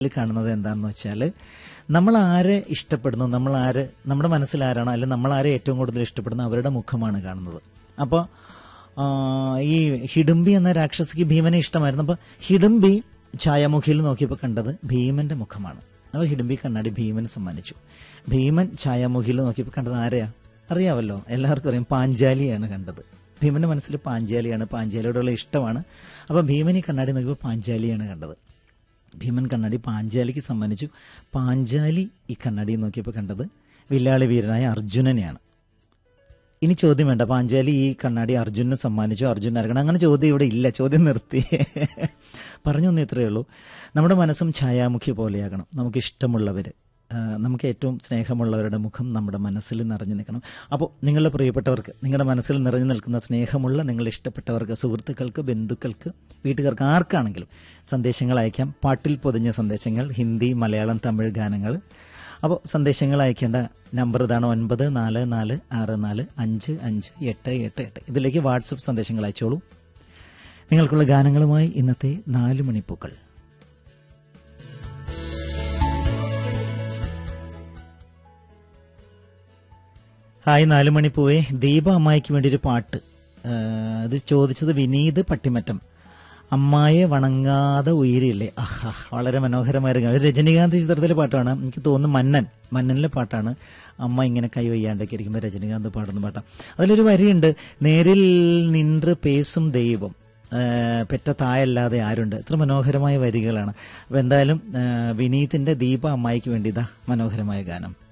ഇതിൽ കാണുന്നത് എന്താണെന്ന് വെച്ചാൽ നമ്മൾ ആരെ ഇഷ്ടപ്പെടുന്നു നമ്മൾ ആര് നമ്മുടെ മനസ്സിൽ ആരാണോ അല്ലെങ്കിൽ നമ്മൾ ആരെ ഏറ്റവും കൂടുതൽ ഇഷ്ടപ്പെടുന്നു അവരുടെ മുഖമാണ് കാണുന്നത് അപ്പോൾ ഈ ഹിഡുംബി എന്ന രാക്ഷസിക്ക് ഭീമനെ ഇഷ്ടമായിരുന്നു അപ്പോൾ ഹിഡുംബി ഛായാമുഖിയിൽ നോക്കിയപ്പോൾ കണ്ടത് ഭീമന്റെ മുഖമാണ് അപ്പോൾ ഹിഡുംബി കണ്ണാടി ഭീമന് സമ്മാനിച്ചു ഭീമൻ ഛായാമുഖിയിൽ നോക്കിയപ്പോൾ കണ്ടത് ആരെയാ അറിയാവല്ലോ എല്ലാവർക്കും അറിയാം പാഞ്ചാലിയാണ് കണ്ടത് ഭീമന്റെ മനസ്സിൽ പാഞ്ചാലിയാണ് പാഞ്ചാലിയോടുള്ള ഇഷ്ടമാണ് അപ്പോൾ ഭീമൻ ഈ കണ്ണാടി നോക്കിയപ്പോൾ പാഞ്ചാലിയാണ് കണ്ടത് ഭീമൻ കണ്ണാടി പാഞ്ചാലിക്ക് സമ്മാനിച്ചു പാഞ്ചാലി ഈ കണ്ണാടി നോക്കിയപ്പോൾ കണ്ടത് വില്ലാളി വീരനായ അർജുനനെയാണ് ഇനി ചോദ്യം വേണ്ട പാഞ്ചാലി ഈ കണ്ണാടി അർജുനന് സമ്മാനിച്ചു അർജുൻ ആർക്കണം അങ്ങനെ ചോദ്യം ഇവിടെ ഇല്ല ചോദ്യം നിർത്തി പറഞ്ഞു തന്നേ ഇത്രയേ ഉള്ളൂ നമ്മുടെ മനസ്സും ഛായാമുഖി പോലെയാകണം നമുക്ക് ഇഷ്ടമുള്ളവർ നമുക്ക് ഏറ്റവും സ്നേഹമുള്ളവരുടെ മുഖം നമ്മുടെ മനസ്സിൽ നിറഞ്ഞു നിൽക്കണം അപ്പോൾ നിങ്ങളുടെ പ്രിയപ്പെട്ടവർക്ക് നിങ്ങളുടെ മനസ്സിൽ നിറഞ്ഞു നിൽക്കുന്ന സ്നേഹമുള്ള നിങ്ങളുടെ ഇഷ്ടപ്പെട്ടവർക്ക് സുഹൃത്തുക്കൾക്ക് ബന്ധുക്കൾക്ക് വീട്ടുകാർക്ക് ആർക്കാണെങ്കിലും സന്ദേശങ്ങൾ അയക്കാം പാട്ടിൽ പൊതിഞ്ഞ സന്ദേശങ്ങൾ ഹിന്ദി മലയാളം തമിഴ് ഗാനങ്ങൾ അപ്പോൾ സന്ദേശങ്ങൾ അയക്കേണ്ട നമ്പർ ഇതാണ് ഒൻപത് നാല് നാല് ആറ് നാല് അഞ്ച് അഞ്ച് എട്ട് എട്ട് എട്ട് ഇതിലേക്ക് വാട്സപ്പ് സന്ദേശങ്ങൾ അയച്ചോളൂ നിങ്ങൾക്കുള്ള ഗാനങ്ങളുമായി ഇന്നത്തെ നാല് മണിപ്പൂക്കൾ ഹായ് നാല് മണിപ്പൂവേ ദീപ അമ്മായിക്ക് വേണ്ടി ഒരു പാട്ട് ആ, ഇത് ചോദിച്ചത് വിനീത് പട്ടിമറ്റം അമ്മായെ വണങ്ങാതെ ഉയരില്ലേ ആഹാ വളരെ മനോഹരമായ ഒരു ഗാനം. ഇത് രജനീകാന്ത് ചിത്രത്തിലെ പാട്ടാണ് എനിക്ക് തോന്നുന്നു മന്നൻ മന്നനിലെ പാട്ടാണ് അമ്മ ഇങ്ങനെ കൈ വയ്യാണ്ടൊക്കെ ഇരിക്കുമ്പോൾ രജനീകാന്ത് പാടുന്ന പാട്ടാണ് അതിലൊരു വരിയുണ്ട് നേരിൽ നിன்று പേസും ദൈവം ആ, പെറ്റ തായല്ലാതെ ആരുണ്ട് ഇത്ര മനോഹരമായ വരികളാണ് അപ്പൊ എന്തായാലും ആ, വിനീതിന്റെ ദീപ അമ്മായിക്ക് വേണ്ടി ഇതാ മനോഹരമായ ഗാനം